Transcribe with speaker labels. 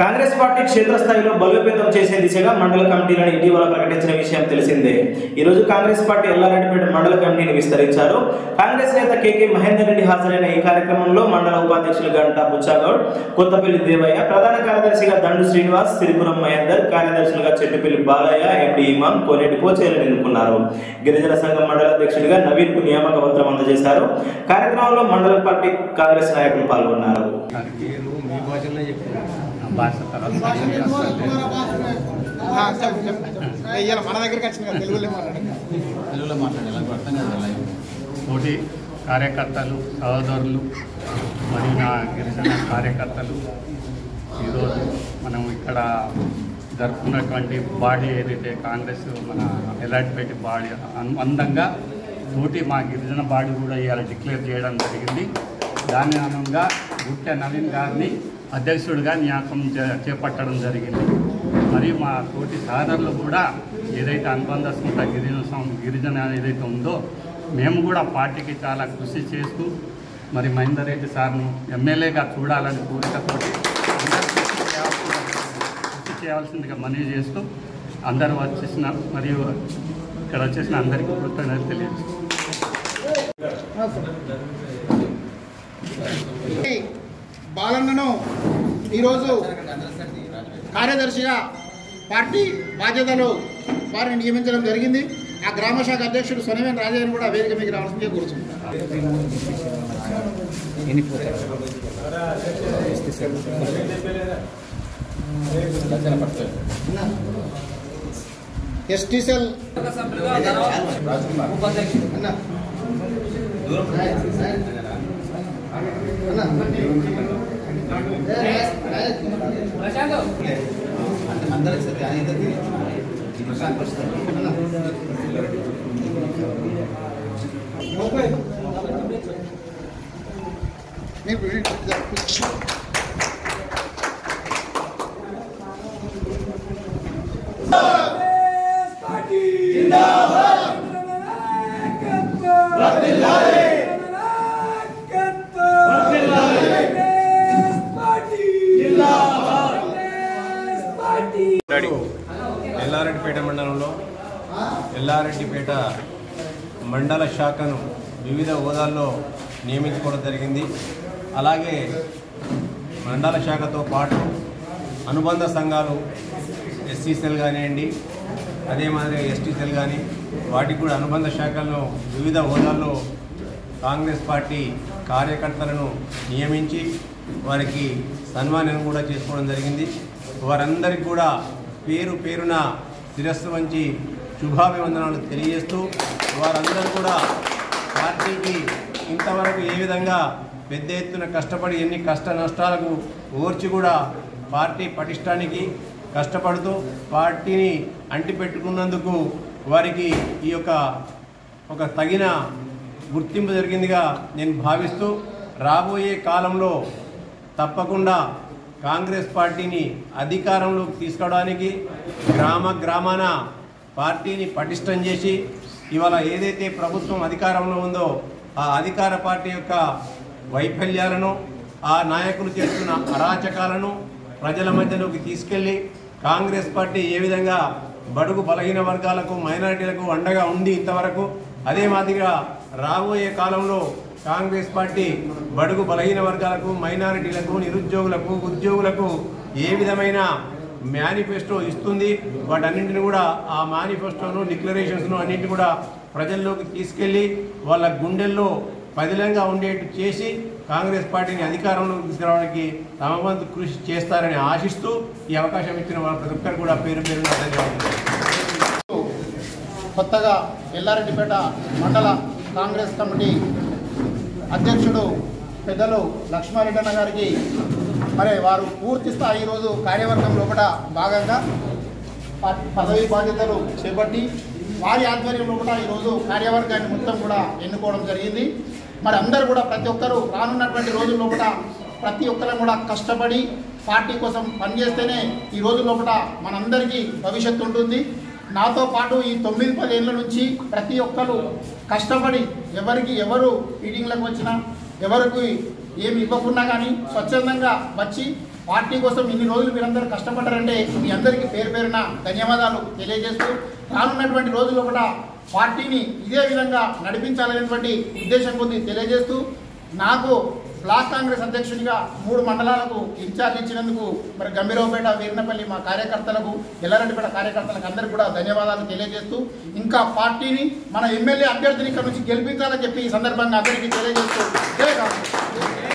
Speaker 1: Congress party క్షేత్రస్థాయిలో బలోపేతం చేసే దిశగా మండల కమిటీలను ఇటీవల ప్రకటించిన విషయం తెలిసిందే ఈ రోజు కాంగ్రెస్ పార్టీ ఎల్లారెడ్డిపేట మండల కమిటీని విస్తరించారు కాంగ్రెస్ నేత కేకే మహేందర్ రెడ్డి హాజరైన ఈ కార్యక్రమంలో మండల ఉపాధ్యక్షులు గంటా బుచ్చాగౌడ్ కొత్తపల్లి దేవయ్య ప్రధాన కార్యదర్శిగా దండు శ్రీనివాస్ సిరిపురం మహేందర్ కార్యదర్శులుగా చెట్టుపల్లి బాలయ్య ఎండి ఇమాం కోనేటి పోచేలను ఎన్నుకున్నారు గిరిజన సంఘం మండల అధ్యక్షుడిగా నవీన్ కు నియామక పత్రం అందజేశారు కార్యక్రమంలో మండల పార్టీ కాంగ్రెస్ నాయకులు పాల్గొన్నారు
Speaker 2: మీరు మీ భాషలో చెప్పారు
Speaker 3: భాష తర్వాత
Speaker 4: ఇవాళ మన దగ్గరికి వచ్చింది కదా తెలుగులో మాట్లాడండి
Speaker 3: తెలుగులో మాట్లాడాలి నాకు అర్థం కాదు తోటి కార్యకర్తలు సహోదరులు మరియు నా గిరిజన కార్యకర్తలు ఈరోజు మనం ఇక్కడ జరుపుకున్నటువంటి బాడీ ఏదైతే కాంగ్రెస్ మన ఎలాంటిపేట బాడీ అనుబంధంగా తోటి మా గిరిజన బాడీ కూడా ఇవాళ డిక్లేర్ చేయడం జరిగింది దాని అనుగుణంగా గుట్ట నవీన్ గారిని అధ్యక్షుడిగా నియామకం చే- చేపట్టడం జరిగింది మరియు మా తోటి సహోదరులు కూడా ఏదైతే అనుబంధ స్మృత గిరిజన సం- గిరిజన ఏదైతే ఉందో మేము కూడా పార్టీకి చాలా కృషి చేస్తూ మరి మహేందర్ రెడ్డి సార్ను ఎమ్మెల్యేగా చూడాలని కోరికతోటి అందరూ కృషి చేయాల్సిన- కృషి చేయాల్సిందిగా మనవి చేస్తూ అందరూ వచ్చేసిన మరియు ఇక్కడ వచ్చేసిన అందరికీ కృతజ్ఞతలు తెలియజేస్తాం
Speaker 4: ఈ బాలన్నను ఈరోజు కార్యదర్శిగా పార్టీ బాధ్యతలు వారిని నియమించడం జరిగింది ఆ గ్రామ శాఖ అధ్యక్షుడు సొనవేన్ రాజయ్యను కూడా వేదిక మీకు రావాల్సిందిగా కోరుతున్నాను ఎస్టీ సెల్ అన్న. అన్న. మీరు
Speaker 2: ఎల్లారెడ్డిపేట మండలంలో ఎల్లారెడ్డిపేట మండల శాఖను వివిధ హోదాల్లో నియమించుకోవడం జరిగింది అలాగే మండల శాఖతో పాటు అనుబంధ సంఘాలు ఎస్సీ సెల్ కానివ్వండి అదే మాదిరిగా ఎస్టీ సెల్ కానీ వాటికి కూడా అనుబంధ శాఖలను వివిధ హోదాల్లో కాంగ్రెస్ పార్టీ కార్యకర్తలను నియమించి వారికి సన్మానం కూడా చేసుకోవడం జరిగింది వారందరికీ కూడా పేరు పేరున శిరస్సు వంచి శుభాభివందనాలు తెలియజేస్తూ వారందరూ కూడా పార్టీకి ఇంతవరకు ఏ విధంగా పెద్ద ఎత్తున కష్టపడి ఎన్ని కష్ట నష్టాలకు ఓర్చి కూడా పార్టీ పటిష్టానికి కష్టపడుతూ పార్టీని అంటిపెట్టుకున్నందుకు వారికి ఈ యొక్క ఒక తగిన గుర్తింపు జరిగిందిగా నేను భావిస్తూ రాబోయే కాలంలో తప్పకుండా కాంగ్రెస్ పార్టీని అధికారంలోకి తీసుకురావడానికి గ్రామ గ్రామాన పార్టీని పటిష్టం చేసి ఇవాళ ఏదైతే ప్రభుత్వం అధికారంలో ఉందో ఆ అధికార పార్టీ యొక్క వైఫల్యాలను ఆ నాయకులు చేస్తున్న అరాచకాలను ప్రజల మధ్యలోకి తీసుకెళ్లి కాంగ్రెస్ పార్టీ ఏ విధంగా బడుగు బలహీన వర్గాలకు మైనారిటీలకు అండగా ఉంది ఇంతవరకు అదే మాదిరిగా రాబోయే కాలంలో కాంగ్రెస్ పార్టీ బడుగు బలహీన వర్గాలకు మైనారిటీలకు నిరుద్యోగులకు ఉద్యోగులకు ఏ విధమైన మేనిఫెస్టో ఇస్తుంది వాటన్నింటిని కూడా ఆ మేనిఫెస్టోను డిక్లరేషన్స్ను అన్నింటిని కూడా ప్రజల్లోకి తీసుకెళ్లి వాళ్ళ గుండెల్లో పదిలంగా ఉండేట్టు చేసి కాంగ్రెస్ పార్టీని అధికారంలోకి తీసుకురావడానికి తమ వంతు కృషి చేస్తారని ఆశిస్తూ ఈ అవకాశం ఇచ్చిన వాళ్ళ ప్రతి ఒక్కరు కూడా పేరు పేరున ధన్యవాదాలు
Speaker 4: కొత్తగా ఎల్లారెడ్డిపేట మండల కాంగ్రెస్ కమిటీ అధ్యక్షుడు పెద్దలు లక్ష్మారెడ్డి అన్న గారికి మరి వారు పూర్తి స్థాయి ఈరోజు కార్యవర్గం లోపల భాగంగా ప- పదవి బాధ్యతలు చేపట్టి వారి ఆధ్వర్యంలో కూడా ఈరోజు కార్యవర్గాన్ని మొత్తం కూడా ఎన్నుకోవడం జరిగింది మరి అందరూ కూడా ప్రతి ఒక్కరూ రానున్నటువంటి రోజుల్లో కూడా ప్రతి ఒక్కరం కూడా కష్టపడి పార్టీ కోసం పనిచేస్తేనే ఈ రోజు లోపల మనందరికీ భవిష్యత్తు ఉంటుంది నాతో పాటు ఈ తొమ్మిది పదేళ్ల నుంచి ప్రతి ఒక్కరు కష్టపడి ఎవరికి ఎవరు మీటింగ్లకు వచ్చినా ఎవరికి ఏమి ఇవ్వకున్నా కానీ స్వచ్ఛందంగా వచ్చి పార్టీ కోసం ఇన్ని రోజులు మీరందరూ కష్టపడ్డారంటే మీ అందరికీ పేరు పేరున ధన్యవాదాలు తెలియజేస్తూ రానున్నటువంటి రోజుల్లో కూడా పార్టీని ఇదే విధంగా నడిపించాలనేటువంటి ఉద్దేశం కొద్ది తెలియజేస్తూ నాకు బ్లాక్ కాంగ్రెస్ అధ్యక్షునిగా మూడు మండలాలకు ఇన్ఛార్జ్ ఇచ్చినందుకు మరి గంభీరవపేట వీరినపల్లి మా కార్యకర్తలకు ఎల్లారెడ్డిపేట కార్యకర్తలకు అందరికీ కూడా ధన్యవాదాలు తెలియజేస్తూ ఇంకా పార్టీని మన ఎమ్మెల్యే అభ్యర్థిని ఇక్కడ నుంచి గెలిపించాలని చెప్పి ఈ సందర్భంగా అందరికీ తెలియజేస్తూ జై కాంగ్రెస్